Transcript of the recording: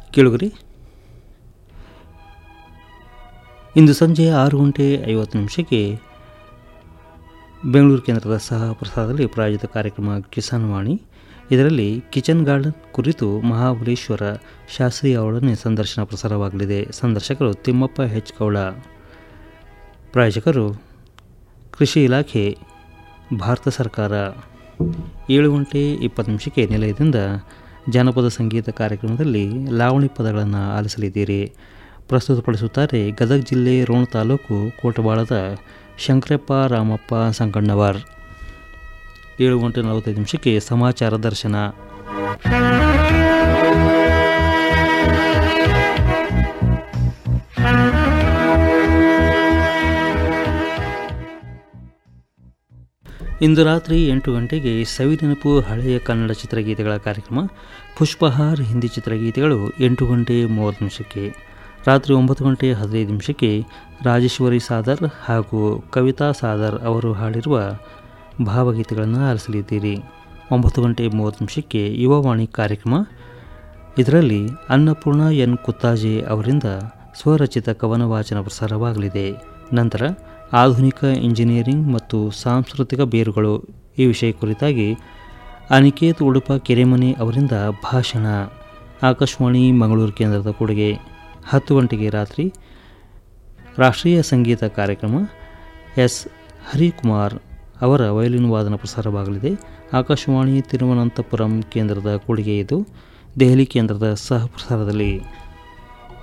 ಕೇಳುಗರಿ ಇಂದು ಸಂಜೆ ಆರು ಗಂಟೆ ಐವತ್ತು ನಿಮಿಷಕ್ಕೆ ಬೆಂಗಳೂರು ಕೇಂದ್ರದ ಸಹ ಪ್ರಸಾರದಲ್ಲಿ ಪ್ರಾಯೋಜಿತ ಕಾರ್ಯಕ್ರಮ ಕಿಸಾನ್ ವಾಣಿ ಇದರಲ್ಲಿ ಕಿಚನ್ ಗಾರ್ಡನ್ ಕುರಿತು ಮಹಾಬಲೇಶ್ವರ ಶಾಸ್ತ್ರಿ ಅವರೊಡನೆ ಸಂದರ್ಶನ ಪ್ರಸಾರವಾಗಲಿದೆ ಸಂದರ್ಶಕರು ತಿಮ್ಮಪ್ಪ ಹೆಚ್ ಗೌಡ ಪ್ರಾಯೋಜಕರು ಕೃಷಿ ಇಲಾಖೆ ಭಾರತ ಸರ್ಕಾರ ಏಳು ಗಂಟೆ ಇಪ್ಪತ್ತು ನಿಮಿಷಕ್ಕೆ ನಿಲಯದಿಂದ ಜಾನಪದ ಸಂಗೀತ ಕಾರ್ಯಕ್ರಮದಲ್ಲಿ ಲಾವಣಿ ಪದಗಳನ್ನು ಆಲಿಸಲಿದ್ದೀರಿ ಪ್ರಸ್ತುತಪಡಿಸುತ್ತಾರೆ ಗದಗ ಜಿಲ್ಲೆ ರೋಣ ತಾಲೂಕು ಕೋಟಬಾಳದ ಶಂಕರಪ್ಪ ರಾಮಪ್ಪ ಸಂಕಣ್ಣವರ್ ಏಳು ಗಂಟೆ ನಲವತ್ತೈದು ನಿಮಿಷಕ್ಕೆ ಸಮಾಚಾರ ದರ್ಶನ ಇಂದು ರಾತ್ರಿ ಎಂಟು ಗಂಟೆಗೆ ಸವಿನೆನಪು ಹಳೆಯ ಕನ್ನಡ ಚಿತ್ರಗೀತೆಗಳ ಕಾರ್ಯಕ್ರಮ ಪುಷ್ಪಹಾರ್ ಹಿಂದಿ ಚಿತ್ರಗೀತೆಗಳು ಎಂಟು ಗಂಟೆ ಮೂವತ್ತು ನಿಮಿಷಕ್ಕೆ ರಾತ್ರಿ ಒಂಬತ್ತು ಗಂಟೆ ಹದಿನೈದು ನಿಮಿಷಕ್ಕೆ ರಾಜೇಶ್ವರಿ ಸಾದರ್ ಹಾಗೂ ಕವಿತಾ ಸಾದರ್ ಅವರು ಹಾಡಿರುವ ಭಾವಗೀತೆಗಳನ್ನು ಆಲಿಸಲಿದ್ದೀರಿ ಒಂಬತ್ತು ಗಂಟೆ ಮೂವತ್ತು ನಿಮಿಷಕ್ಕೆ ಯುವವಾಣಿ ಕಾರ್ಯಕ್ರಮ ಇದರಲ್ಲಿ ಅನ್ನಪೂರ್ಣ ಎನ್ ಕುತ್ತಾಜೆ ಅವರಿಂದ ಸ್ವರಚಿತ ಕವನ ವಾಚನ ಪ್ರಸಾರವಾಗಲಿದೆ ನಂತರ ಆಧುನಿಕ ಇಂಜಿನಿಯರಿಂಗ್ ಮತ್ತು ಸಾಂಸ್ಕೃತಿಕ ಬೇರುಗಳು ಈ ವಿಷಯ ಕುರಿತಾಗಿ ಅನಿಕೇತ್ ಉಡುಪ ಕೆರೆಮನೆ ಅವರಿಂದ ಭಾಷಣ ಆಕಾಶವಾಣಿ ಮಂಗಳೂರು ಕೇಂದ್ರದ ಕೊಡುಗೆ ಹತ್ತು ಗಂಟೆಗೆ ರಾತ್ರಿ ರಾಷ್ಟ್ರೀಯ ಸಂಗೀತ ಕಾರ್ಯಕ್ರಮ ಎಸ್ ಹರಿಕುಮಾರ್ ಅವರ ವಯಲಿನ್ ವಾದನ ಪ್ರಸಾರವಾಗಲಿದೆ ಆಕಾಶವಾಣಿ ತಿರುವನಂತಪುರಂ ಕೇಂದ್ರದ ಕೊಡುಗೆ ಇದು ದೆಹಲಿ ಕೇಂದ್ರದ ಸಹ ಪ್ರಸಾರದಲ್ಲಿ